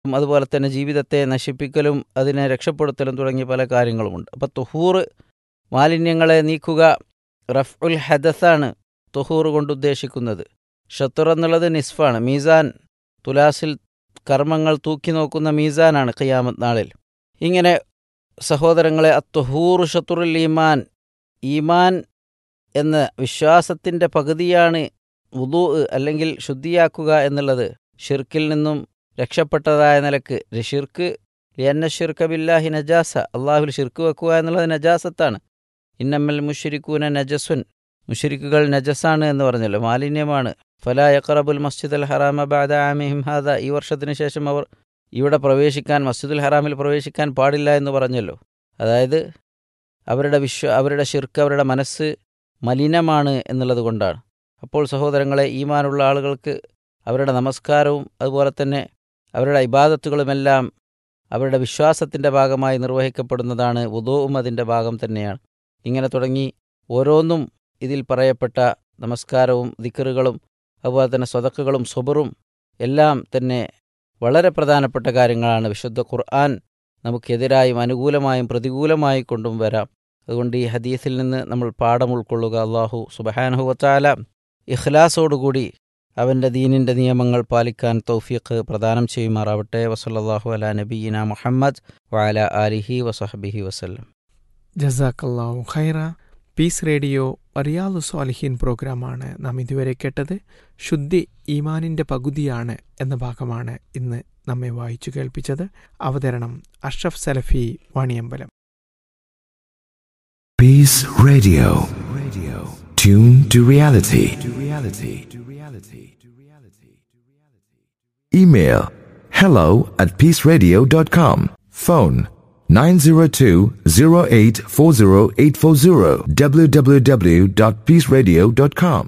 അതുപോലെ തന്നെ ജീവിതത്തെ നശിപ്പിക്കലും അതിനെ രക്ഷപ്പെടുത്തലും തുടങ്ങിയ പല കാര്യങ്ങളുമുണ്ട് അപ്പോൾ തുഹൂർ മാലിന്യങ്ങളെ നീക്കുക റഫ് ഉൽ ഹദസാണ് തുഹൂർ കൊണ്ട് ഉദ്ദേശിക്കുന്നത് ഷത്തുർ എന്നുള്ളത് നിസ്ഫാണ് മീസാൻ തുലാസിൽ കർമ്മങ്ങൾ തൂക്കി നോക്കുന്ന മീസാനാണ് ഖിയാമത്ത് നാളിൽ ഇങ്ങനെ സഹോദരങ്ങളെ അത്തുഹൂർ ഷത്തുറുൽ ഈമാൻ ഈമാൻ എന്ന വിശ്വാസത്തിൻ്റെ പകുതിയാണ് വുദൂ അല്ലെങ്കിൽ ശുദ്ധിയാക്കുക എന്നുള്ളത് ഷിർക്കിൽ നിന്നും രക്ഷപ്പെട്ടതായ നിലക്ക് ഷിർക്ക് ലിയന്ന ഷിർക്ക ബില്ലാഹി നജാസ അള്ളാഹുൽ ഷിർക്ക് വെക്കുക എന്നുള്ളത് നജാസത്താണ് ഇന്നമ്മൽ മുഷിരിക്കൂന നജസ്വൻ മുഷിരിക്കുകൾ നജസാണ് എന്ന് പറഞ്ഞല്ലോ മാലിന്യമാണ് ഫലാ യഖറബുൽ മസ്ജിദ് അൽ ഹറാമ ബാദ ആമിഹിം ഹാദ ഈ വർഷത്തിന് ശേഷം അവർ ഇവിടെ പ്രവേശിക്കാൻ മസ്ജിദുൽ ഹറാമിൽ പ്രവേശിക്കാൻ പാടില്ല എന്ന് പറഞ്ഞല്ലോ അതായത് അവരുടെ വിശ്വ അവരുടെ ഷിർക്ക് അവരുടെ മനസ്സ് മലിനമാണ് എന്നുള്ളത് കൊണ്ടാണ് അപ്പോൾ സഹോദരങ്ങളെ ഈമാനുള്ള ആളുകൾക്ക് അവരുടെ നമസ്കാരവും അതുപോലെ തന്നെ അവരുടെ ഇബാദത്തുകളുമെല്ലാം അവരുടെ വിശ്വാസത്തിൻ്റെ ഭാഗമായി നിർവഹിക്കപ്പെടുന്നതാണ് ഉദോവും അതിൻ്റെ ഭാഗം തന്നെയാണ് ഇങ്ങനെ തുടങ്ങി ഓരോന്നും ഇതിൽ പറയപ്പെട്ട നമസ്കാരവും ദിക്കറുകളും അതുപോലെ തന്നെ സ്വതക്കുകളും സുബറും എല്ലാം തന്നെ വളരെ പ്രധാനപ്പെട്ട കാര്യങ്ങളാണ് വിശുദ്ധ ഖുർആൻ നമുക്കെതിരായും അനുകൂലമായും പ്രതികൂലമായി കൊണ്ടും വരാം അതുകൊണ്ട് ഈ ഹദീസിൽ നിന്ന് നമ്മൾ പാഠം ഉൾക്കൊള്ളുക അള്ളാഹു സുബഹാനുഹുവത്താല ഇഖ്ലാസോടുകൂടി അവൻ്റെ ദീനിൻ്റെ നിയമങ്ങൾ പാലിക്കാൻ തൗഫീഖ് പ്രദാനം ചെയ്യുമാറാവട്ടെ വസല്ലാഹു അല നബീന മുഹമ്മദ് വഅല ആലിഹി വസഹബിഹി വസല്ലം ജസാക്കല്ലാഹു ഖൈറ പീസ് റേഡിയോ അറിയാലു സ്വാലിഹീൻ പ്രോഗ്രാമാണ് നാം ഇതുവരെ കേട്ടത് ശുദ്ധി ഈമാനിൻ്റെ പകുതിയാണ് എന്ന ഭാഗമാണ് ഇന്ന് നമ്മെ വായിച്ചു കേൾപ്പിച്ചത് അവതരണം അഷ്റഫ് സലഫി Vaniyambalam Peace Radio. Radio. Tune to reality. To reality. To reality. To reality. Email hello at peaceradio.com. Phone 902-0840840 www.peaceradio.com.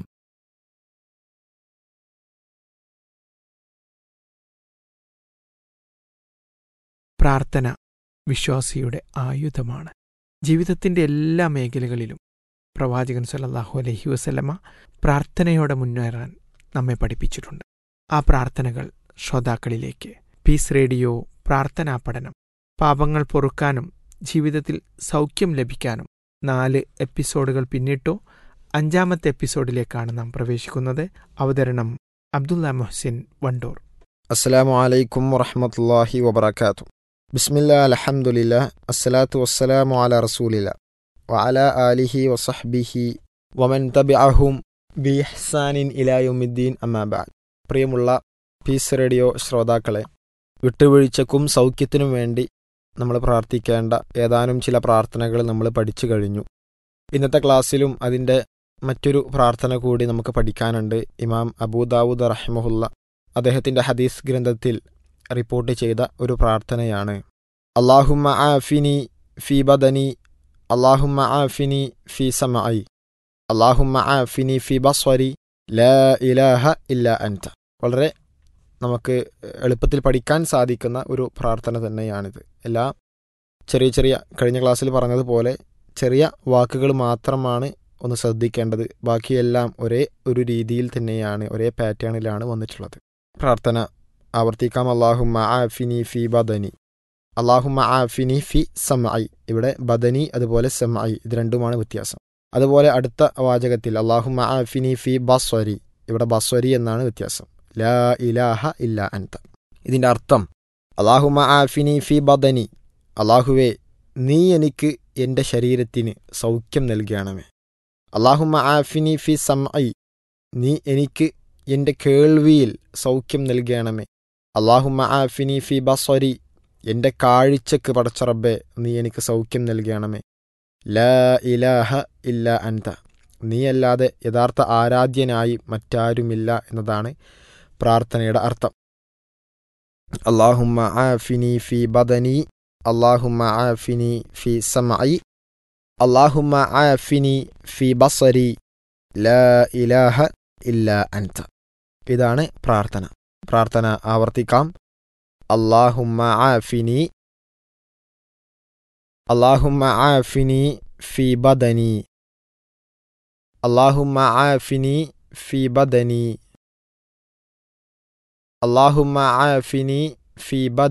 പ്രാർത്ഥന വിശ്വാസിയുടെ ആയുധമാണ് ജീവിതത്തിൻ്റെ എല്ലാ മേഖലകളിലും പ്രവാചകൻ സല്ലല്ലാഹു അലൈഹി വസല്ലമ പ്രാർത്ഥനയോടെ മുന്നേറാൻ നമ്മെ പഠിപ്പിച്ചിട്ടുണ്ട് ആ പ്രാർത്ഥനകൾ ശ്രോതാക്കളിലേക്ക് പീസ് റേഡിയോ പ്രാർത്ഥനാ പഠനം പാപങ്ങൾ പൊറുക്കാനും ജീവിതത്തിൽ സൗഖ്യം ലഭിക്കാനും നാല് എപ്പിസോഡുകൾ പിന്നിട്ടു അഞ്ചാമത്തെ എപ്പിസോഡിലേക്കാണ് നാം പ്രവേശിക്കുന്നത് അവതരണം അബ്ദുള്ള മൊഹ്സിൻ വണ്ടൂർ അസ്സലാമു അലൈക്കും വറഹമത്തല്ലാഹി വബർക്കാത്തു ബിസ്മില്ലാ അലഹമുല്ല അസ്സലാത്തു വസ്സലാമു അല റസൂലില്ല വഅല ആലിഹി വസഹ്ബിഹി വമൻ തബിഅഹും ബിഹ്സാനിൻ ഇലായുമിദ്ദീൻ അമ്മാബാദ് പ്രിയമുള്ള പീസ് റേഡിയോ ശ്രോതാക്കളെ വിട്ടുവീഴ്ചക്കും സൗഖ്യത്തിനും വേണ്ടി നമ്മൾ പ്രാർത്ഥിക്കേണ്ട ഏതാനും ചില പ്രാർത്ഥനകൾ നമ്മൾ പഠിച്ചു കഴിഞ്ഞു ഇന്നത്തെ ക്ലാസ്സിലും അതിൻ്റെ മറ്റൊരു പ്രാർത്ഥന കൂടി നമുക്ക് പഠിക്കാനുണ്ട് ഇമാം അബൂദാവൂദ് റഹിമഹുല്ല അദ്ദേഹത്തിൻ്റെ ഹദീസ് ഗ്രന്ഥത്തിൽ റിപ്പോർട്ട് ചെയ്ത ഒരു പ്രാർത്ഥനയാണ് അള്ളാഹുമ്മ ആഫിനി ഫി ബദനി അള്ളാഹുമ്മ ആഫിനി ഫി സമഐ അള്ളാഹുമ്മ ആഫിനി ഫി ബസ്വരി ലാ ഇലാഹ ഇല്ല അൻത വളരെ നമുക്ക് എളുപ്പത്തിൽ പഠിക്കാൻ സാധിക്കുന്ന ഒരു പ്രാർത്ഥന തന്നെയാണിത് എല്ലാ ചെറിയ ചെറിയ കഴിഞ്ഞ ക്ലാസ്സിൽ പറഞ്ഞതുപോലെ ചെറിയ വാക്കുകൾ മാത്രമാണ് ഒന്ന് ശ്രദ്ധിക്കേണ്ടത് ബാക്കിയെല്ലാം ഒരേ ഒരു രീതിയിൽ തന്നെയാണ് ഒരേ പാറ്റേണിലാണ് വന്നിട്ടുള്ളത് പ്രാർത്ഥന ആവർത്തിക്കാം അള്ളാഹുമ്മ ആഫിനി ഫി ബദനി അള്ളാഹുമ്മ ആഫിനി ഫി സമഐ ഇവിടെ ബദനി അതുപോലെ സമഐ ഇത് രണ്ടുമാണ് വ്യത്യാസം അതുപോലെ അടുത്ത വാചകത്തിൽ അള്ളാഹുമ്മ ആഫിനി ഫി ബസ്വരി ഇവിടെ ബസ്വരി എന്നാണ് വ്യത്യാസം ലാ ഇലാഹ ഇല്ല അൻത ഇതിൻ്റെ അർത്ഥം അള്ളാഹുമ്മ ആഫിനി ഫി ബദനി അള്ളാഹുവേ നീ എനിക്ക് എൻ്റെ ശരീരത്തിന് സൗഖ്യം നൽകണമേ അള്ളാഹുമ്മ ആഫിനി ഫി സമഐ നീ എനിക്ക് എൻ്റെ കേൾവിയിൽ സൗഖ്യം നൽകണമേ അള്ളാഹുമ്മ ആഫിനി ഫി ബസ്വരി എൻ്റെ കാഴ്ചക്ക് പടച്ചറബെ നീ എനിക്ക് സൗഖ്യം നൽകണമേ ലാ ഇലാഹ ഇല്ല അൻത നീയല്ലാതെ യഥാർത്ഥ ആരാധ്യനായി മറ്റാരുമില്ല എന്നതാണ് പ്രാർത്ഥനയുടെ അർത്ഥം അള്ളാഹുമ്മ ആഫിനി ഫി ബദനി അള്ളാഹുമ്മ ആഫിനി ഫി സമഐ അള്ളാഹുമ്മ ആഫിനി ഫി ബസരി ലാ ഇലാഹ ഇല്ല അൻത ഇതാണ് പ്രാർത്ഥന പ്രാർത്ഥന ആവർത്തിക്കാം അള്ളാഹുമ്മ ആഫിനി അള്ളാഹുമ്മ ആഫിനി ഫി ബദനി അള്ളാഹുമ്മ ആഫിനി ഫി ബദനി അള്ളാഹുമ്മ ആഫിനി ഫി